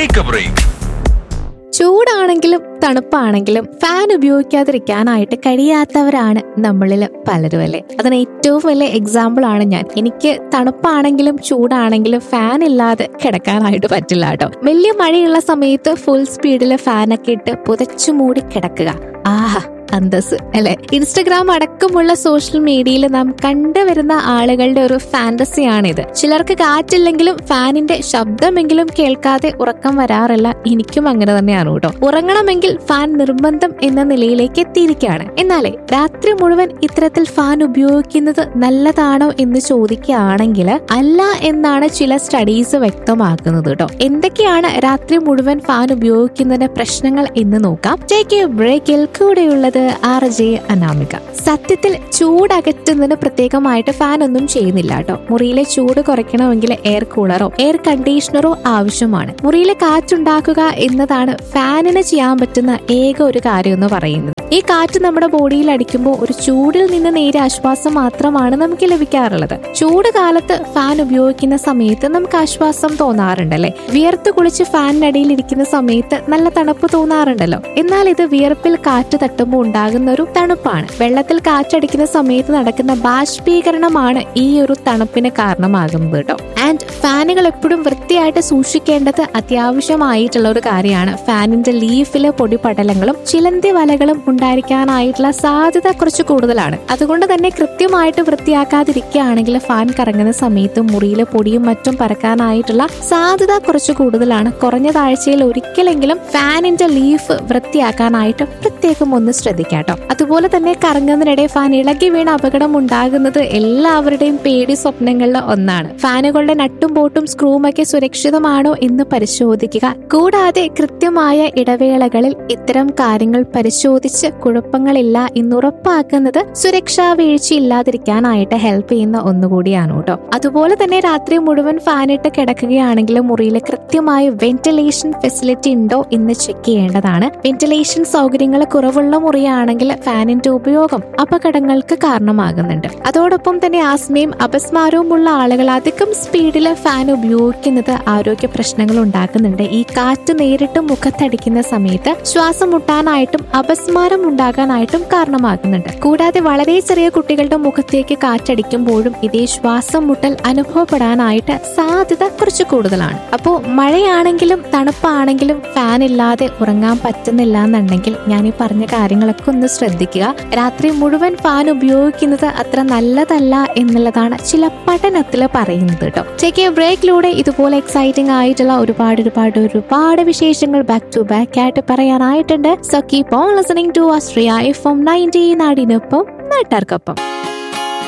take a break ചൂടാണെങ്കിലും തണുപ്പാണെങ്കിലും fan ഉപയോഗിക്കാതിരിക്കാനായിട്ട് കഴിയാത്തവരാണ് നമ്മളിൽ പലരും അല്ലേ അതിന് ഏറ്റവും വലിയ എക്സാമ്പിൾ ആണ് ഞാൻ എനിക്ക് തണുപ്പാണെങ്കിലും ചൂടാണെങ്കിലും ഫാൻ ഇല്ലാതെ കിടക്കാനായിട്ട് പറ്റില്ല കേട്ടോ വലിയ മഴയുള്ള സമയത്ത് ഫുൾ സ്പീഡിൽ ഫാനൊക്കെ ഇട്ട് പുതച്ചു മൂടി കിടക്കുക ആഹാ അന്തസ് അല്ലെ ഇൻസ്റ്റഗ്രാം അടക്കമുള്ള സോഷ്യൽ മീഡിയയിൽ നാം കണ്ടുവരുന്ന ആളുകളുടെ ഒരു ഫാന്റസിയാണിത് ചിലർക്ക് കാറ്റില്ലെങ്കിലും ഫാനിന്റെ ശബ്ദമെങ്കിലും കേൾക്കാതെ ഉറക്കം വരാറില്ല എനിക്കും അങ്ങനെ തന്നെയാണ് കേട്ടോ ഉറങ്ങണമെങ്കിൽ ഫാൻ നിർബന്ധം എന്ന നിലയിലേക്ക് എത്തിയിരിക്കുകയാണ് എന്നാലേ രാത്രി മുഴുവൻ ഇത്തരത്തിൽ ഫാൻ ഉപയോഗിക്കുന്നത് നല്ലതാണോ എന്ന് ചോദിക്കുകയാണെങ്കിൽ അല്ല എന്നാണ് ചില സ്റ്റഡീസ് വ്യക്തമാക്കുന്നത് കേട്ടോ എന്തൊക്കെയാണ് രാത്രി മുഴുവൻ ഫാൻ ഉപയോഗിക്കുന്നതിന്റെ പ്രശ്നങ്ങൾ എന്ന് നോക്കാം ടേക്ക് എ ബ്രേക്കിൽ കൂടെയുള്ളത് ആർ ജെ അനാമിക സത്യത്തിൽ ചൂടകറ്റുന്നതിന് പ്രത്യേകമായിട്ട് ഫാൻ ഒന്നും ചെയ്യുന്നില്ല കേട്ടോ മുറിയിലെ ചൂട് കുറയ്ക്കണമെങ്കിൽ എയർ കൂളറോ എയർ കണ്ടീഷണറോ ആവശ്യമാണ് മുറിയിലെ കാറ്റുണ്ടാക്കുക എന്നതാണ് ഫാനിന് ചെയ്യാൻ പറ്റുന്ന ഏക ഒരു കാര്യം എന്ന് പറയുന്നത് ഈ കാറ്റ് നമ്മുടെ ബോഡിയിൽ അടിക്കുമ്പോൾ ഒരു ചൂടിൽ നിന്ന് നേരെ ആശ്വാസം മാത്രമാണ് നമുക്ക് ലഭിക്കാറുള്ളത് ചൂട് കാലത്ത് ഫാൻ ഉപയോഗിക്കുന്ന സമയത്ത് നമുക്ക് ആശ്വാസം തോന്നാറുണ്ടല്ലേ വിയർത്ത് കുളിച്ച് ഫാനിനടിയിൽ ഇരിക്കുന്ന സമയത്ത് നല്ല തണുപ്പ് തോന്നാറുണ്ടല്ലോ എന്നാൽ ഇത് വിയർപ്പിൽ കാറ്റ് തട്ടുമ്പോൾ ഉണ്ടാകുന്ന ഒരു തണുപ്പാണ് വെള്ളത്തിൽ കാറ്റടിക്കുന്ന സമയത്ത് നടക്കുന്ന ബാഷ്പീകരണമാണ് ഈ ഒരു തണുപ്പിന് കാരണമാകുന്നത് കേട്ടോ ആൻഡ് ഫാനുകൾ എപ്പോഴും വൃത്തിയായിട്ട് സൂക്ഷിക്കേണ്ടത് അത്യാവശ്യമായിട്ടുള്ള ഒരു കാര്യമാണ് ഫാനിന്റെ ലീഫിലെ പൊടിപടലങ്ങളും ചിലന്തി വലകളും ഉണ്ടായിരിക്കാനായിട്ടുള്ള സാധ്യത കുറച്ച് കൂടുതലാണ് അതുകൊണ്ട് തന്നെ കൃത്യമായിട്ട് വൃത്തിയാക്കാതിരിക്കുകയാണെങ്കിൽ ഫാൻ കറങ്ങുന്ന സമയത്ത് മുറിയിലെ പൊടിയും മറ്റും പറക്കാനായിട്ടുള്ള സാധ്യത കുറച്ച് കൂടുതലാണ് കുറഞ്ഞ താഴ്ചയിൽ ഒരിക്കലെങ്കിലും ഫാനിന്റെ ലീഫ് വൃത്തിയാക്കാനായിട്ട് പ്രത്യേകം ഒന്ന് ശ്രദ്ധിക്കാട്ടോ അതുപോലെ തന്നെ കറങ്ങുന്നതിനിടെ ഫാൻ ഇളകി വീണ അപകടം ഉണ്ടാകുന്നത് എല്ലാവരുടെയും പേടി സ്വപ്നങ്ങളിൽ ഒന്നാണ് ഫാനുകളുടെ നട്ടും ബോട്ടും സ്ക്രൂവും ഒക്കെ സുരക്ഷിതമാണോ എന്ന് പരിശോധിക്കുക കൂടാതെ കൃത്യമായ ഇടവേളകളിൽ ഇത്തരം കാര്യങ്ങൾ പരിശോധിച്ച് കുഴപ്പങ്ങളില്ല എന്ന് ഉറപ്പാക്കുന്നത് സുരക്ഷാ വീഴ്ച ഇല്ലാതിരിക്കാനായിട്ട് ഹെൽപ്പ് ചെയ്യുന്ന ഒന്നുകൂടിയാണ് കേട്ടോ അതുപോലെ തന്നെ രാത്രി മുഴുവൻ ഫാനിട്ട് കിടക്കുകയാണെങ്കിൽ മുറിയിൽ കൃത്യമായ വെന്റിലേഷൻ ഫെസിലിറ്റി ഉണ്ടോ എന്ന് ചെക്ക് ചെയ്യേണ്ടതാണ് വെന്റിലേഷൻ സൗകര്യങ്ങൾ കുറവുള്ള മുറിയാണെങ്കിൽ ഫാനിന്റെ ഉപയോഗം അപകടങ്ങൾക്ക് കാരണമാകുന്നുണ്ട് അതോടൊപ്പം തന്നെ ആസ്മയും അപസ്മാരവും ഉള്ള ആളുകൾ അധികം സ്പീഡിൽ ഫാൻ ഉപയോഗിക്കുന്നത് ആരോഗ്യ പ്രശ്നങ്ങൾ ഉണ്ടാക്കുന്നുണ്ട് ഈ കാറ്റ് നേരിട്ട് മുഖത്തടിക്കുന്ന സമയത്ത് ശ്വാസം മുട്ടാനായിട്ടും അപസ്മാരം ഉണ്ടാകാനായിട്ടും കാരണമാകുന്നുണ്ട് കൂടാതെ വളരെ ചെറിയ കുട്ടികളുടെ മുഖത്തേക്ക് കാറ്റടിക്കുമ്പോഴും ഇതേ ശ്വാസം മുട്ടൽ അനുഭവപ്പെടാനായിട്ട് സാധ്യത കുറച്ച് കൂടുതലാണ് അപ്പോ മഴയാണെങ്കിലും തണുപ്പാണെങ്കിലും ഫാൻ ഇല്ലാതെ ഉറങ്ങാൻ പറ്റുന്നില്ല എന്നുണ്ടെങ്കിൽ ഞാൻ ഈ പറഞ്ഞ കാര്യങ്ങളൊക്കെ ഒന്ന് ശ്രദ്ധിക്കുക രാത്രി മുഴുവൻ ഫാൻ ഉപയോഗിക്കുന്നത് അത്ര നല്ലതല്ല എന്നുള്ളതാണ് ചില പഠനത്തിൽ പറയുന്നത് കേട്ടോ ടേക്ക് എ ബ്രേക്കിലൂടെ ഇതുപോലെ എക്സൈറ്റിംഗ് ആയിട്ടുള്ള ഒരുപാട് ഒരുപാട് ഒരുപാട് വിശേഷങ്ങൾ ബാക്ക് ടു ബാക്ക് ആയിട്ട് പറയാനായിട്ടുണ്ട് so keep on listening to Astria F M ninety നാടിനൊപ്പം നാട്ടാർക്കൊപ്പം